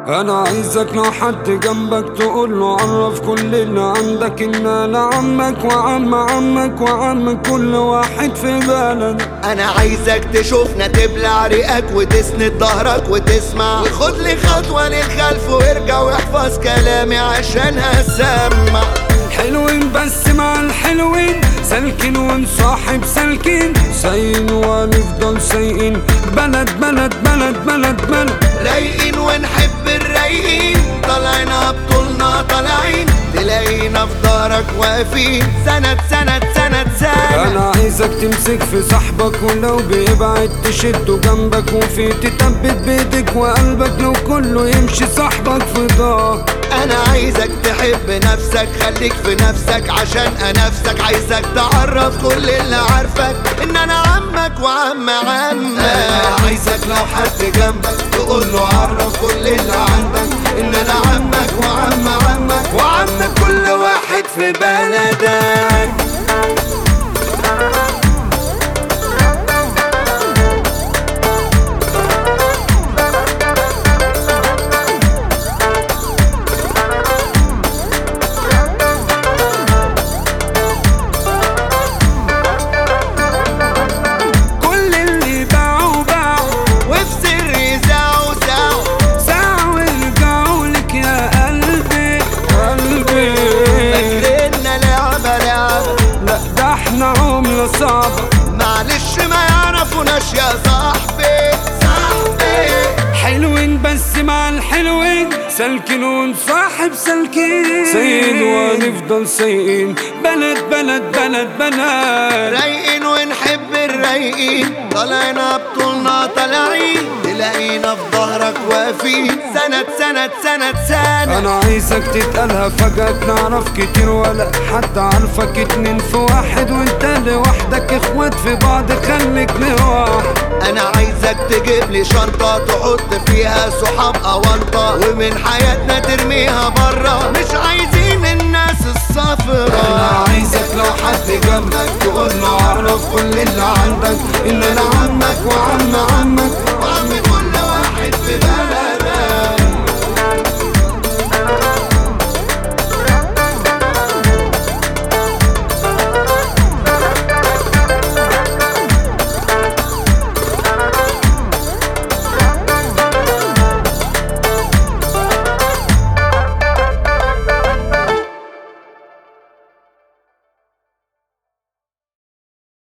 انا عايزك لو حد جنبك تقول له عرف كل اللي عندك ان انا عمك وعم عمك وعم كل واحد في بلد انا عايزك تشوفنا تبلع ريقك وتسند ظهرك وتسمع وخد لي خطوة للخلف وارجع واحفظ كلامي عشان هسمع حلوين بس مع الحلوين سالكين ونصاحب سالكين سايقين ونفضل سايقين بلد بلد بلد بلد بلد رايقين ونحب الرايقين طالعين بطولنا طالعين تلاقينا في دارك واقفين سند سند سند سند انا عايزك تمسك في صاحبك ولو بيبعد تشده جنبك وفي تثبت بايدك وقلبك لو كله يمشي صاحبك في ظهر انا عايزك تحب نفسك خليك في نفسك عشان انافسك عايزك تعرف كل اللي عارفك ان انا عمك وعم عمك انا عايزك لو حد جنبك تقول له عرف كل اللي عندك ان انا عمك وعم عمك وعم كل واحد في بلدك كل اللي باعوا باعوا وفي سر زعوا زعوا ساعوا يرجعوا لك يا قلبي قلبي فاكريننا لعبة لعبة لا ده احنا عملة صعبة معلش ما يعرفوناش يا صاحبي صاحبي حلوين بس مع الحلوين سالكين ونصاحب سالكين سايقين ونفضل سايقين بلد بلد بلد بلد رايقين ونحب الرايقين طالعنا بطولنا طالعين تلاقينا في ظهرك واقفين سند سند سند سند انا عايزك تتقالها فجأة نعرف كتير ولا حتى عارفك اتنين في واحد وانت لوحدك اخوات في بعض خليك لوحدك انا عايزك تجيب لي شنطة تحط فيها صحاب اونطة ومن حياتنا ترميها برا مش عايزين الناس انا الصفرا عايزك لو حد جنبك تقول له اعرف كل اللي عندك ان انا عمك وعم عم